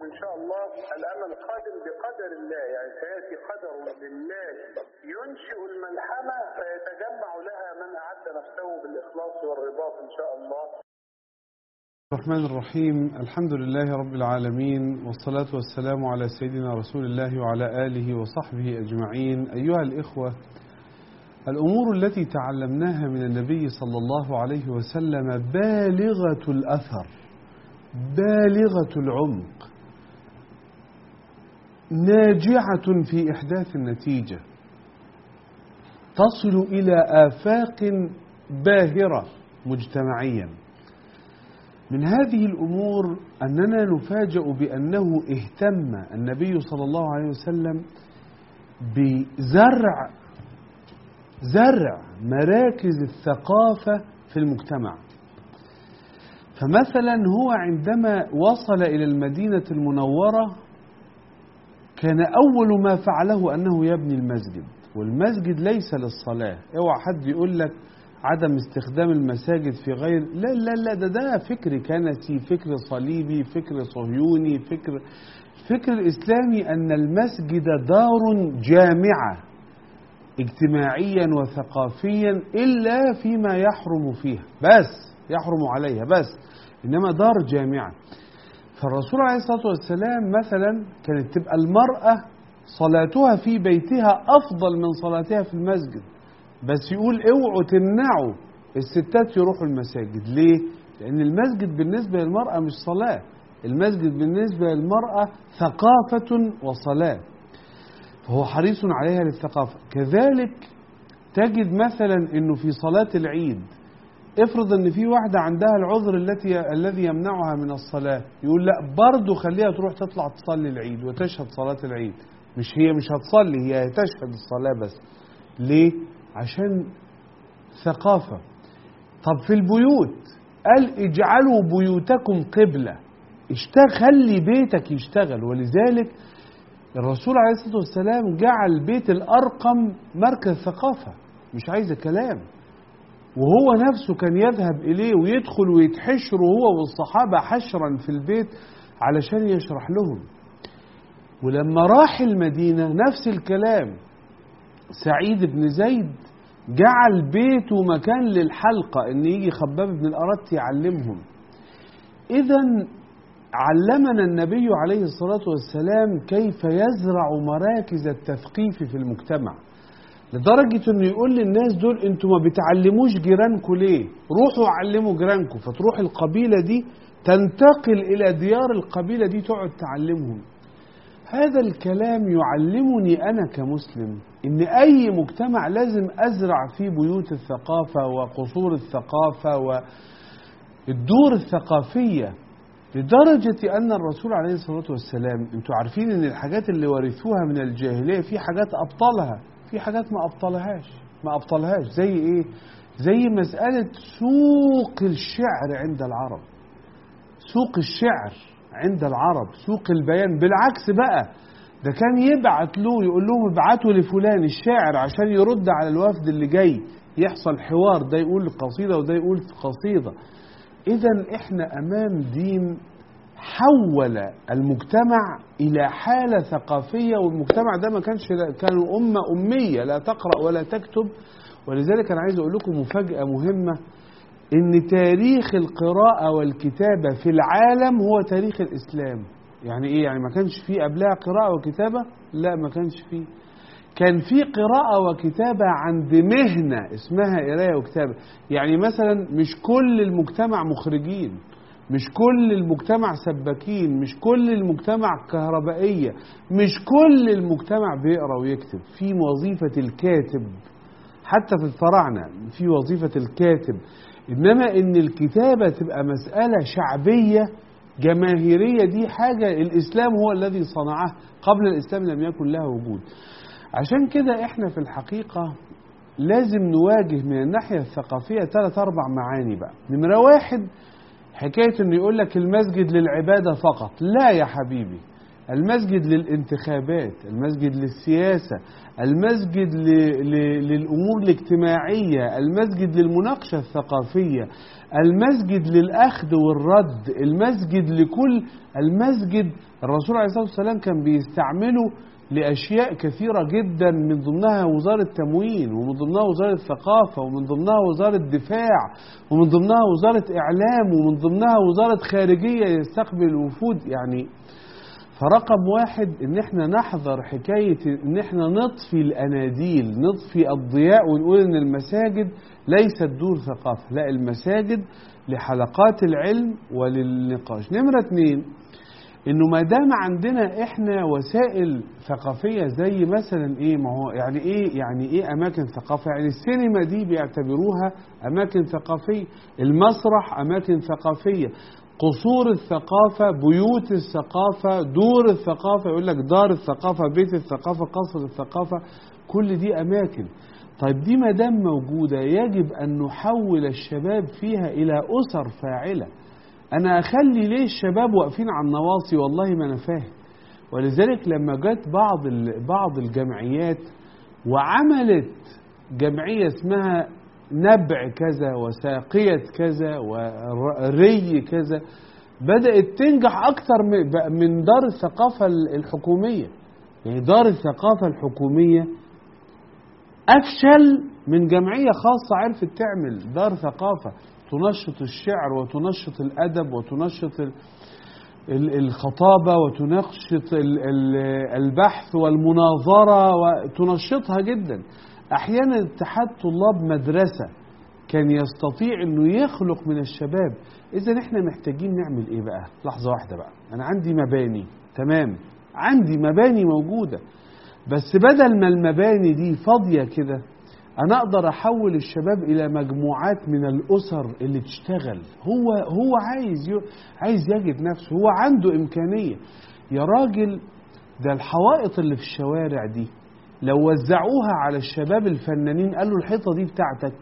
إن شاء الله الأمل قادم بقدر الله يعني سيأتي قدر لله ينشئ الملحمة فيتجمع لها من أعد نفسه بالإخلاص والرباط إن شاء الله الرحمن الرحيم الحمد لله رب العالمين والصلاة والسلام على سيدنا رسول الله وعلى آله وصحبه أجمعين أيها الإخوة الأمور التي تعلمناها من النبي صلى الله عليه وسلم بالغة الأثر بالغة العمق ناجعة في إحداث النتيجة تصل إلى آفاق باهرة مجتمعيا من هذه الأمور أننا نفاجأ بأنه اهتم النبي صلى الله عليه وسلم بزرع زرع مراكز الثقافة في المجتمع فمثلا هو عندما وصل إلى المدينة المنورة كان أول ما فعله أنه يبني المسجد والمسجد ليس للصلاة اوعى حد يقول لك عدم استخدام المساجد في غير لا لا لا ده ده فكر كنسي فكر صليبي فكر صهيوني فكر فكر الإسلامي أن المسجد دار جامعة اجتماعيا وثقافيا إلا فيما يحرم فيها بس يحرم عليها بس إنما دار جامعة فالرسول عليه الصلاة والسلام مثلا كانت تبقى المرأة صلاتها في بيتها أفضل من صلاتها في المسجد بس يقول اوعوا تمنعوا الستات يروحوا المساجد ليه؟ لأن المسجد بالنسبة للمرأة مش صلاة المسجد بالنسبة للمرأة ثقافة وصلاة فهو حريص عليها للثقافة كذلك تجد مثلا انه في صلاة العيد افرض ان في واحدة عندها العذر التي الذي يمنعها من الصلاة يقول لا برضه خليها تروح تطلع تصلي العيد وتشهد صلاة العيد مش هي مش هتصلي هي تشهد الصلاة بس ليه؟ عشان ثقافة طب في البيوت قال اجعلوا بيوتكم قبلة اشتغل خلي بيتك يشتغل ولذلك الرسول عليه الصلاة والسلام جعل بيت الأرقم مركز ثقافة مش عايزة كلام وهو نفسه كان يذهب إليه ويدخل ويتحشر هو والصحابة حشرا في البيت علشان يشرح لهم ولما راح المدينة نفس الكلام سعيد بن زيد جعل بيته مكان للحلقة ان يجي خباب بن الأرت يعلمهم إذا علمنا النبي عليه الصلاة والسلام كيف يزرع مراكز التثقيف في المجتمع لدرجة انه يقول للناس دول انتوا ما بتعلموش جيرانكم ليه روحوا علموا جيرانكم فتروح القبيلة دي تنتقل الى ديار القبيلة دي تقعد تعلمهم هذا الكلام يعلمني انا كمسلم ان اي مجتمع لازم ازرع فيه بيوت الثقافة وقصور الثقافة والدور الثقافية لدرجة أن الرسول عليه الصلاة والسلام أنتوا عارفين أن الحاجات اللي ورثوها من الجاهلية في حاجات أبطلها في حاجات ما أبطلهاش ما أبطلهاش زي إيه؟ زي مسألة سوق الشعر عند العرب سوق الشعر عند العرب سوق البيان بالعكس بقى ده كان يبعت له يقول لهم ابعتوا لفلان الشاعر عشان يرد على الوفد اللي جاي يحصل حوار ده يقول قصيدة وده يقول قصيدة إذا إحنا أمام دين حول المجتمع إلى حالة ثقافية والمجتمع ده ما كانش كانوا أمة أمية لا تقرأ ولا تكتب ولذلك أنا عايز أقول لكم مفاجأة مهمة إن تاريخ القراءة والكتابة في العالم هو تاريخ الإسلام يعني إيه يعني ما كانش فيه قبلها قراءة وكتابة لا ما كانش فيه كان في قراءة وكتابة عند مهنة اسمها قراية وكتابة يعني مثلا مش كل المجتمع مخرجين مش كل المجتمع سباكين مش كل المجتمع كهربائية مش كل المجتمع بيقرأ ويكتب في وظيفة الكاتب حتى في الفراعنة في وظيفة الكاتب إنما إن الكتابة تبقى مسألة شعبية جماهيرية دي حاجة الإسلام هو الذي صنعها قبل الإسلام لم يكن لها وجود عشان كده احنا في الحقيقة لازم نواجه من الناحية الثقافية ثلاث أربع معاني بقى نمرة واحد حكاية انه يقول لك المسجد للعبادة فقط لا يا حبيبي المسجد للانتخابات المسجد للسياسة المسجد ل... ل... للأمور الاجتماعية المسجد للمناقشة الثقافية المسجد للأخذ والرد المسجد لكل المسجد الرسول عليه الصلاة والسلام كان بيستعمله لأشياء كثيرة جدا من ضمنها وزارة التموين ومن ضمنها وزارة الثقافة ومن ضمنها وزارة الدفاع ومن ضمنها وزارة إعلام ومن ضمنها وزارة خارجية يستقبل الوفود يعني فرقم واحد ان احنا نحذر حكاية ان احنا نطفي الاناديل نطفي الضياء ونقول ان المساجد ليست دور ثقافة لا المساجد لحلقات العلم وللنقاش نمرة اتنين انه ما دام عندنا احنا وسائل ثقافيه زي مثلا ايه ما هو يعني ايه يعني ايه اماكن ثقافه يعني السينما دي بيعتبروها اماكن ثقافيه المسرح اماكن ثقافيه قصور الثقافة بيوت الثقافة دور الثقافة يقول لك دار الثقافة بيت الثقافة قصر الثقافة كل دي أماكن طيب دي ما دام موجودة يجب أن نحول الشباب فيها إلى أسر فاعلة أنا أخلي ليه الشباب واقفين على النواصي والله ما أنا فاهم ولذلك لما جت بعض بعض الجمعيات وعملت جمعية اسمها نبع كذا وساقية كذا وري كذا بدأت تنجح أكثر من دار الثقافة الحكومية يعني دار الثقافة الحكومية أفشل من جمعية خاصة عرفت تعمل دار ثقافة تنشط الشعر وتنشط الأدب وتنشط الخطابة وتنشط البحث والمناظرة وتنشطها جدا أحيانا اتحاد طلاب مدرسة كان يستطيع أنه يخلق من الشباب إذا إحنا محتاجين نعمل إيه بقى لحظة واحدة بقى أنا عندي مباني تمام عندي مباني موجودة بس بدل ما المباني دي فاضية كده أنا أقدر أحول الشباب إلى مجموعات من الأسر اللي تشتغل هو هو عايز عايز يجد نفسه هو عنده إمكانية يا راجل ده الحوائط اللي في الشوارع دي لو وزعوها على الشباب الفنانين قالوا الحيطة دي بتاعتك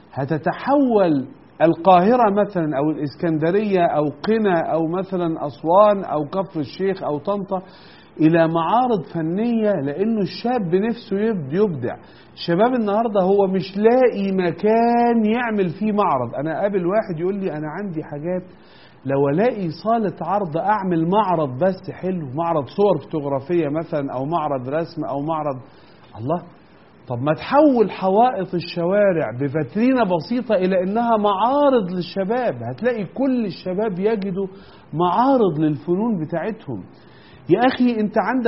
هتتحول القاهرة مثلا أو الإسكندرية أو قنا أو مثلا أسوان أو كفر الشيخ أو طنطا إلى معارض فنية لأنه الشاب نفسه يبدع الشباب النهاردة هو مش لاقي مكان يعمل فيه معرض أنا قابل واحد يقول لي أنا عندي حاجات لو الاقي صالة عرض اعمل معرض بس حلو معرض صور فوتوغرافية مثلا او معرض رسم او معرض الله طب ما تحول حوائط الشوارع بفترينة بسيطة إلى إنها معارض للشباب هتلاقي كل الشباب يجدوا معارض للفنون بتاعتهم يا أخي أنت عندك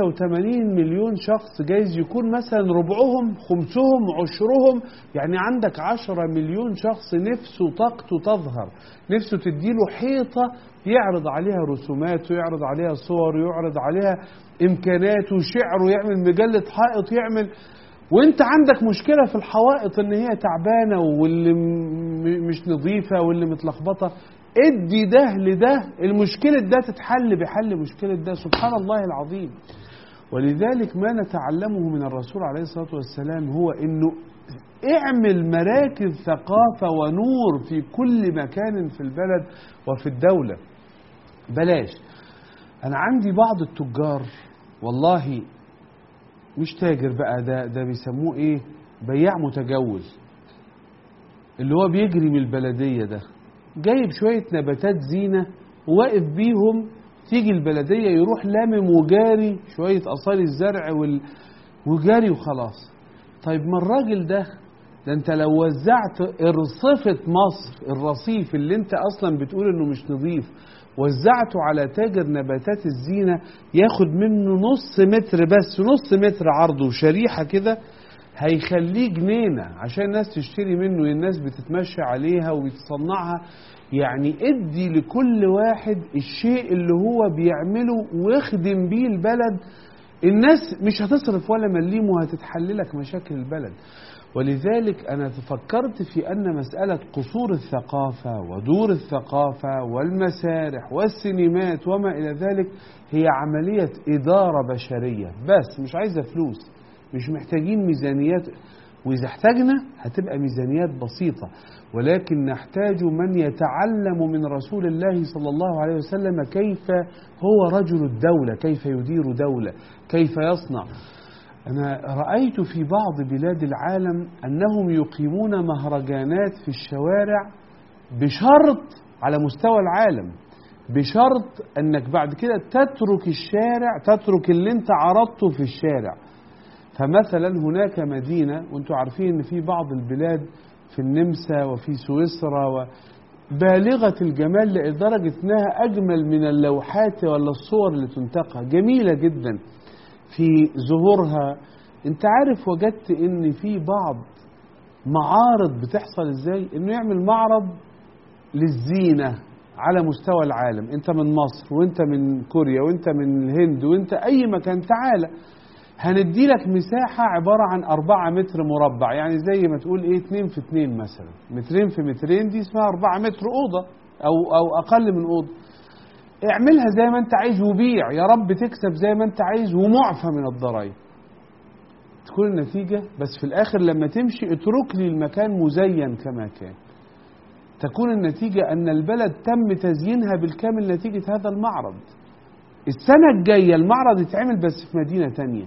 85 مليون شخص جايز يكون مثلا ربعهم خمسهم عشرهم يعني عندك 10 مليون شخص نفسه طاقته تظهر نفسه تديله حيطة يعرض عليها رسوماته يعرض عليها صور يعرض عليها إمكاناته شعره يعمل مجلة حائط يعمل وانت عندك مشكلة في الحوائط ان هي تعبانة واللي مش نظيفة واللي متلخبطة ادي ده لده المشكلة ده تتحل بحل مشكلة ده سبحان الله العظيم ولذلك ما نتعلمه من الرسول عليه الصلاة والسلام هو انه اعمل مراكز ثقافة ونور في كل مكان في البلد وفي الدولة بلاش انا عندي بعض التجار والله مش تاجر بقى ده ده بيسموه ايه بياع متجول اللي هو بيجري من البلدية ده جايب شوية نباتات زينة وواقف بيهم تيجي البلدية يروح لامم وجاري شوية أصال الزرع وال... وجاري وخلاص طيب ما الراجل ده ده انت لو وزعت ارصفة مصر الرصيف اللي انت اصلا بتقول انه مش نظيف وزعته على تاجر نباتات الزينة ياخد منه نص متر بس نص متر عرضه شريحة كده هيخليه جنينة عشان الناس تشتري منه الناس بتتمشى عليها وبتصنعها يعني ادي لكل واحد الشيء اللي هو بيعمله واخدم بيه البلد الناس مش هتصرف ولا مليم وهتتحللك مشاكل البلد ولذلك أنا فكرت في أن مسألة قصور الثقافة ودور الثقافة والمسارح والسينمات وما إلى ذلك هي عملية إدارة بشرية بس مش عايزة فلوس مش محتاجين ميزانيات وإذا احتاجنا هتبقى ميزانيات بسيطة ولكن نحتاج من يتعلم من رسول الله صلى الله عليه وسلم كيف هو رجل الدولة كيف يدير دولة كيف يصنع أنا رأيت في بعض بلاد العالم أنهم يقيمون مهرجانات في الشوارع بشرط على مستوى العالم بشرط أنك بعد كده تترك الشارع تترك اللي أنت عرضته في الشارع فمثلا هناك مدينة وانتم عارفين ان في بعض البلاد في النمسا وفي سويسرا و بالغة الجمال لدرجة انها اجمل من اللوحات ولا الصور اللي تنتقى جميلة جدا في ظهورها انت عارف وجدت ان في بعض معارض بتحصل ازاي انه يعمل معرض للزينة على مستوى العالم انت من مصر وانت من كوريا وانت من الهند وانت اي مكان تعالى هندي لك مساحة عبارة عن أربعة متر مربع يعني زي ما تقول إيه اتنين في اتنين مثلا مترين في مترين دي اسمها أربعة متر أوضة أو, أو أقل من أوضة اعملها زي ما أنت عايز وبيع يا رب تكسب زي ما أنت عايز ومعفى من الضرائب تكون النتيجة بس في الآخر لما تمشي اترك لي المكان مزين كما كان تكون النتيجة أن البلد تم تزيينها بالكامل نتيجة هذا المعرض السنة الجاية المعرض يتعمل بس في مدينة تانية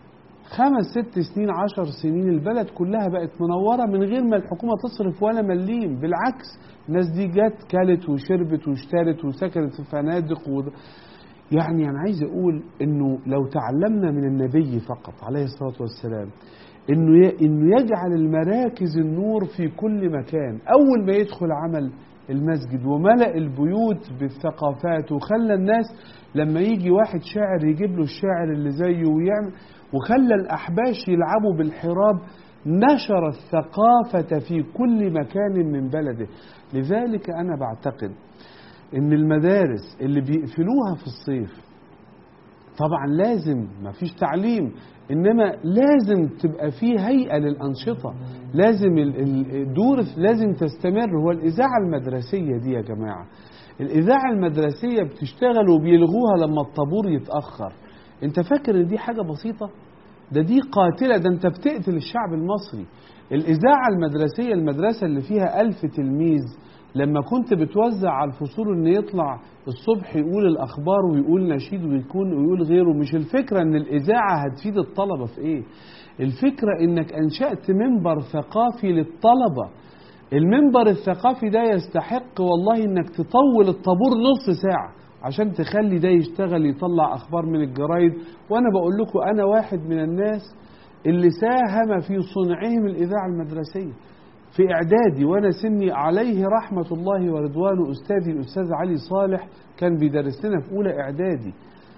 خمس ست سنين عشر سنين البلد كلها بقت منورة من غير ما الحكومة تصرف ولا مليم بالعكس الناس دي جت كلت وشربت واشترت وسكنت في فنادق و... يعني أنا عايز أقول إنه لو تعلمنا من النبي فقط عليه الصلاة والسلام إنه ي... إنه يجعل المراكز النور في كل مكان أول ما يدخل عمل المسجد وملأ البيوت بالثقافات وخلى الناس لما يجي واحد شاعر يجيب له الشاعر اللي زيه ويعمل وخلى الأحباش يلعبوا بالحراب نشر الثقافة في كل مكان من بلده لذلك أنا بعتقد إن المدارس اللي بيقفلوها في الصيف طبعا لازم ما فيش تعليم إنما لازم تبقى فيه هيئة للأنشطة لازم الدور لازم تستمر هو الإذاعة المدرسية دي يا جماعة الإذاعة المدرسية بتشتغل وبيلغوها لما الطابور يتأخر انت فاكر ان دي حاجة بسيطة ده دي قاتلة ده انت بتقتل الشعب المصري الإذاعة المدرسية المدرسة اللي فيها ألف تلميذ لما كنت بتوزع على الفصول ان يطلع الصبح يقول الأخبار ويقول نشيد ويكون ويقول غيره مش الفكرة ان الإذاعة هتفيد الطلبة في ايه الفكرة انك أنشأت منبر ثقافي للطلبة المنبر الثقافي ده يستحق والله انك تطول الطابور نص ساعة عشان تخلي ده يشتغل يطلع اخبار من الجرايد وانا بقول لكم انا واحد من الناس اللي ساهم في صنعهم الاذاعه المدرسيه في اعدادي وانا سني عليه رحمه الله ورضوانه استاذي الاستاذ علي صالح كان بيدرس لنا في اولى اعدادي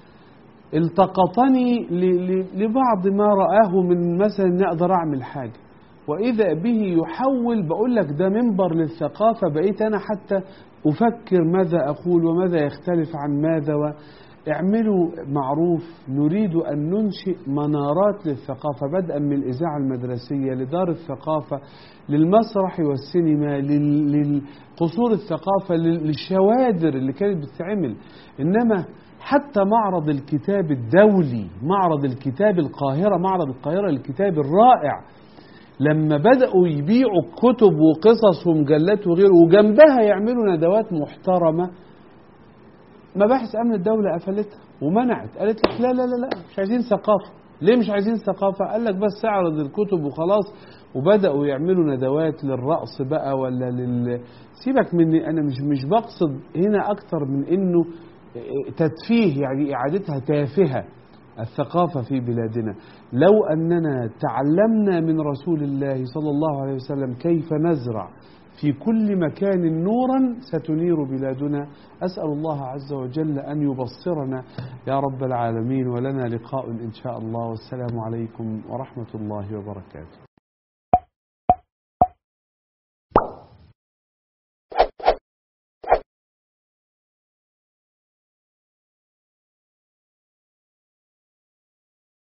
التقطني لبعض ما رآه من مثلا اني اقدر اعمل حاجه واذا به يحول بقول لك ده منبر للثقافه بقيت انا حتى أفكر ماذا أقول وماذا يختلف عن ماذا و... اعملوا معروف نريد أن ننشئ منارات للثقافة بدءا من الإذاعة المدرسية لدار الثقافة للمسرح والسينما لل... للقصور الثقافة للشوادر اللي كانت بتتعمل إنما حتى معرض الكتاب الدولي معرض الكتاب القاهرة معرض القاهرة للكتاب الرائع لما بدأوا يبيعوا كتب وقصص ومجلات وغيره وجنبها يعملوا ندوات محترمة مباحث أمن الدولة قفلتها ومنعت قالت لك لا لا لا لا مش عايزين ثقافة ليه مش عايزين ثقافة قال لك بس اعرض الكتب وخلاص وبدأوا يعملوا ندوات للرقص بقى ولا لل سيبك مني أنا مش مش بقصد هنا أكتر من إنه تدفيه يعني إعادتها تافهة الثقافة في بلادنا لو أننا تعلمنا من رسول الله صلى الله عليه وسلم كيف نزرع في كل مكان نورا ستنير بلادنا أسأل الله عز وجل أن يبصرنا يا رب العالمين ولنا لقاء إن شاء الله والسلام عليكم ورحمة الله وبركاته